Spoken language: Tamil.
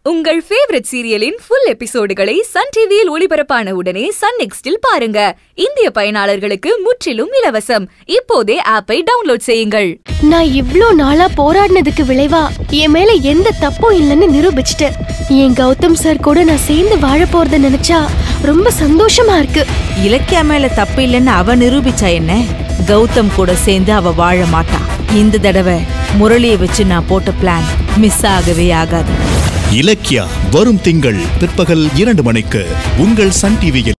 உங்கள் ஃபேவரட் சீரியலின் ஃபுல் எபிசோடுகளை சன் டிவியில் ஒளிபரப்பான உடனே சன் நெக்ஸ்டில் பாருங்க இந்திய பயனாளர்களுக்கு முற்றிலும் இலவசம் இப்போதே ஆப்பை டவுன்லோட் செய்யுங்கள் நான் இவ்ளோ நாளா போராடினதுக்கு விளைவா என் மேல எந்த தப்பும் இல்லைன்னு நிரூபிச்சிட்டேன் என் கௌதம் சார் கூட நான் சேர்ந்து வாழ போறத நினைச்சா ரொம்ப சந்தோஷமா இருக்கு இலக்கியா மேல தப்பு இல்லைன்னு அவ நிரூபிச்சா என்ன கௌதம் கூட சேர்ந்து அவ வாழ மாட்டா இந்த தடவை முரளிய வச்சு நான் போட்ட பிளான் மிஸ் ஆகவே ஆகாது இலக்கியா வரும் திங்கள் பிற்பகல் இரண்டு மணிக்கு உங்கள் சன் டிவியில்